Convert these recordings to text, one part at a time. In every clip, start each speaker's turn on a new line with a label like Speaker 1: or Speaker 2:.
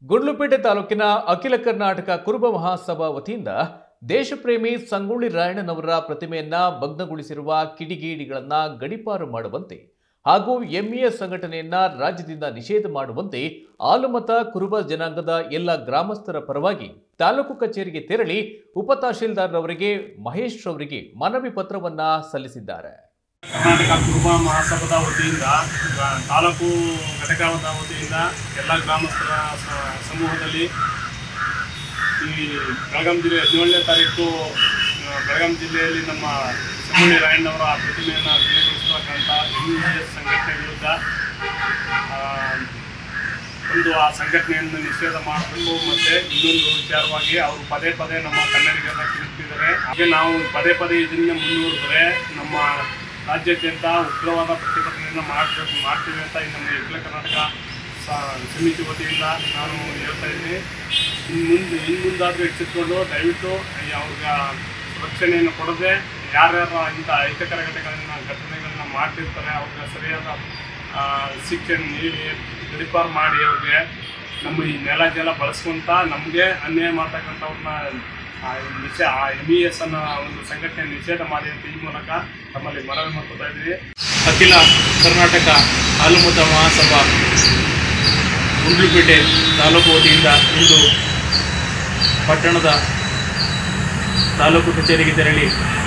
Speaker 1: ಗುಂಡ್ಲುಪೇಟೆ ತಾಲೂಕಿನ ಅಖಿಲ ಕರ್ನಾಟಕ ಕುರುಬ ಮಹಾಸಭಾ ವತಿಯಿಂದ ದೇಶಪ್ರೇಮಿ ಸಂಗೊಳ್ಳಿ ರಾಯಣ್ಣನವರ ಪ್ರತಿಮೆಯನ್ನ ಭಗ್ನಗೊಳಿಸಿರುವ ಕಿಡಿಗೇಡಿಗಳನ್ನ ಗಡಿಪಾರು ಮಾಡುವಂತೆ ಹಾಗೂ ಎಂಇಎ ಸಂಘಟನೆಯನ್ನ ರಾಜ್ಯದಿಂದ ನಿಷೇಧ ಮಾಡುವಂತೆ ಆಲಮತ ಕುರುಬ ಜನಾಂಗದ ಎಲ್ಲ ಗ್ರಾಮಸ್ಥರ ಪರವಾಗಿ ತಾಲೂಕು ಕಚೇರಿಗೆ ತೆರಳಿ ಉಪ ತಹಶೀಲ್ದಾರ್ರವರಿಗೆ ಮಹೇಶ್ ಅವರಿಗೆ ಮನವಿ ಪತ್ರವನ್ನ ಸಲ್ಲಿಸಿದ್ದಾರೆ
Speaker 2: ಕರ್ನಾಟಕ ಕುರುಬ ಮಹಾಸಭಾದ ವತಿಯಿಂದ ಗ- ತಾಲೂಕು ಘಟಕದ ವತಿಯಿಂದ ಎಲ್ಲ ಗ್ರಾಮಸ್ಥರ ಸ- ಸಮೂಹದಲ್ಲಿ ಈ ಬೆಳಗಾಂ ಜಿಲ್ಲೆ ಹದಿನೇಳನೇ ತಾರೀಕು ಆ, ಬೆಳಗಾಂ ಜಿಲ್ಲೆಯಲ್ಲಿ ನಮ್ಮ ಸಂಗೊಳ್ಳಿ ರಾಯಣ್ಣವರ ಪ್ರತಿಮೆಯನ್ನು ವಿಜಯಗೊಳಿಸತಕ್ಕಂಥ ಎಸ್ ಸಂಘಟನೆ ವಿರುದ್ಧ ಆ, ಒಂದು ಆ ಸಂಘಟನೆಯನ್ನು ನಿಷೇಧ ಮಾಡಬೇಕು ಮತ್ತೆ ಇನ್ನೊಂದು ವಿಚಾರವಾಗಿ ಅವರು ಪದೇ ಪದೇ ನಮ್ಮ ಕನ್ನಡಿಗರನ್ನ ಕಿರುತ್ತಿದ್ದಾರೆ ಹಾಗೆ ನಾವು ಪದೇ ಪದೇ ಇದನ್ನ ಮುಂದುವರೆದ್ರೆ ನಮ್ಮ ರಾಜ್ಯಾದ್ಯಂತ ಉಗ್ರವಾದ ಪ್ರತಿಭಟನೆಯನ್ನು ಮಾಡಬೇಕು ಮಾಡ್ತೀವಿ ಅಂತ ಈ ನಮ್ಮ ಅಖಿಲ ಕರ್ನಾಟಕ ಸ- ಸಮಿತಿ ವತಿಯಿಂದ ನಾನು ಹೇಳ್ತಾ ಇದ್ದೀನಿ ಇನ್ನು ಮುಂದೆ ಇನ್ನು ಮುಂದಾದರೂ ಎಚ್ಚೆತ್ಕೊಂಡು ದಯವಿಟ್ಟು ಈ ಅವ್ರಿಗೆ ರಕ್ಷಣೆಯನ್ನು ಕೊಡದೆ ಯಾರ್ಯಾರು ಇಂಥ ಅಹಿತಕರ ಘಟನೆಗಳನ್ನ ಘಟನೆಗಳನ್ನ ಮಾಡ್ತಿರ್ತಾರೆ ಅವ್ರಿಗೆ ಸರಿಯಾದ ಆ, ಶಿಕ್ಷೆಯನ್ನು ನೀಡಿ ಗಡಿಪಾರು ಮಾಡಿ ಅವ್ರಿಗೆ ನಮ್ಮ ಈ ನೆಲ ಜಲ ಬಳಸ್ಕೊಂತ ನಮಗೆ ಅನ್ಯಾಯ ಮಾಡ್ತಕ್ಕಂಥವ್ರನ್ನ ಆ ನಿಷೇ ಆ ಎಮ್ ಇ ಎಸ್ ಅನ್ನೋ ಒಂದು ಸಂಘಟನೆ ನಿಷೇಧ ಮಾಡಿ ಅಂತ ಈ ಮೂಲಕ ತಮ್ಮಲ್ಲಿ ಮನವಿ ಮಾಡ್ಕೊತಾ ಇದ್ದೀವಿ ಅಖಿಲ ಕರ್ನಾಟಕ ಹಾಲುಮತ ಮಹಾಸಭಾ ಗುಂಡ್ಲುಪೇಟೆ ತಾಲೂಕು ವತಿಯಿಂದ ಇಂದು ಪಟ್ಟಣದ ತಾಲೂಕು ಕಚೇರಿಗೆ ತೆರಳಿ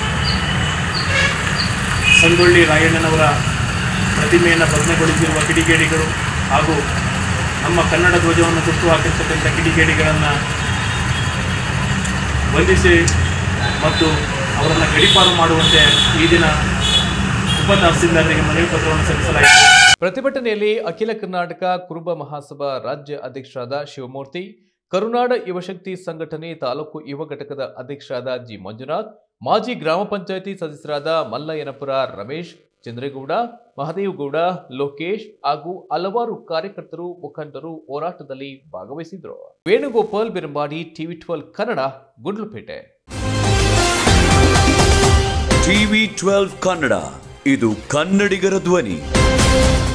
Speaker 2: ಸಂಗೊಳ್ಳಿ ರಾಯಣ್ಣನವರ ಪ್ರತಿಮೆಯನ್ನು ಭಗ್ನಗೊಳಿಸಿರುವ ಕಿಡಿಗೇಡಿಗಳು ಹಾಗೂ ನಮ್ಮ ಕನ್ನಡ ಧ್ವಜವನ್ನು ಸುಟ್ಟು ಹಾಕಿರ್ತಕ್ಕಂಥ ಕಿಡಿಗೇಡಿಗಳನ್ನು ಬಂಧಿಸಿ ಮತ್ತು ಅವರನ್ನು ಗಡಿಪಾರು ಮಾಡುವಂತೆ ಈ ದಿನ ಉಪ ತಹಸೀಲ್ದಾರರಿಗೆ ಮನವಿ ಪತ್ರವನ್ನು ಸಲ್ಲಿಸಲಾಯಿತು
Speaker 1: ಪ್ರತಿಭಟನೆಯಲ್ಲಿ ಅಖಿಲ ಕರ್ನಾಟಕ ಕುರುಬ ಮಹಾಸಭಾ ರಾಜ್ಯ ಅಧ್ಯಕ್ಷರಾದ ಶಿವಮೂರ್ತಿ ಕರುನಾಡ ಯುವಶಕ್ತಿ ಸಂಘಟನೆ ತಾಲೂಕು ಯುವ ಘಟಕದ ಅಧ್ಯಕ್ಷರಾದ ಜಿ ಮಂಜುನಾಥ್ ಮಾಜಿ ಗ್ರಾಮ ಪಂಚಾಯಿತಿ ಸದಸ್ಯರಾದ ಮಲ್ಲಯ್ಯನಪುರ ರಮೇಶ್ ಚಂದ್ರೇಗೌಡ ಮಹದೇವಗೌಡ ಲೋಕೇಶ್ ಹಾಗೂ ಹಲವಾರು ಕಾರ್ಯಕರ್ತರು ಮುಖಂಡರು ಹೋರಾಟದಲ್ಲಿ ಭಾಗವಹಿಸಿದ್ರು Venugopal Birambadi TV twelve Kannada Gundlupet
Speaker 3: TV twelve Kannada ಇದು ಕನ್ನಡಿಗರ ಧ್ವನಿ